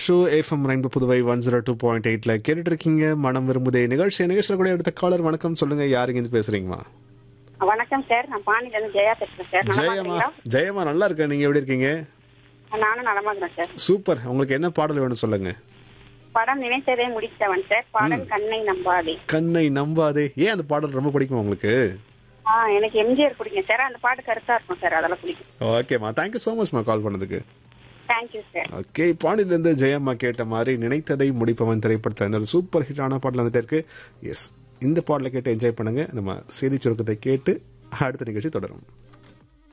Show FM ரெண்டு Puduvai one zero two point எயிட்ல கேட்டுட்டு இருக்கீங்க மனம் விரும்புதே நிகழ்ச்சி நிகழ்ச்சியில் கூட எடுத்த காலர் வணக்கம் சொல்லுங்க யாருங்க இருந்து பேசுறீங்கம்மா வணக்கம் சார் நான் பாண்டியில இருந்து ஜெயா பேசுறேன் சார் நலமா ஜெயமா இருக்கீங்களா? ஜெயமா நல்லா இருக்கேன் நீங்க எப்படி இருக்கீங்க நானும் நலமா இருக்கிறேன் சார் சூப்பர் உங்களுக்கு என்ன பாடல் வேணும் சொல்லுங்க படம் நினைத்ததே முடித்தவன் சார் பாடல் கண்ணை நம்பாதே கண்ணை நம்பாதே ஏன் அந்த பாடல் ரொம்ப பிடிக்குமா உங்களுக்கு ஆ எனக்கு எம்ஜிஆர் பிடிக்கும் சார் அந்த பாட்டு கருத்தா இருக்கும் சார் அதெல்லாம் பிடிக்கும் ஓகேம்மா தேங்க்யூ ஸோ மச்மா கால் பண்ணதுக்கு தேங்க்யூ சார் ஓகே பாண்டியிலிருந்து ஜெயம்மா கேட்ட மாதிரி நினைத்ததை முடிப்பவன் திரைப்படத்தில் இந்த ஒரு சூப்பர் ஹிட்டான பாடல் வந்துட்டே இருக்கு எஸ் இந்த பாடலை கேட்டு என்ஜாய் பண்ணுங்க நம்ம செய்தி சுருக்கத்தை கேட்டு அடுத்த நிகழ்ச்சி தொடரும்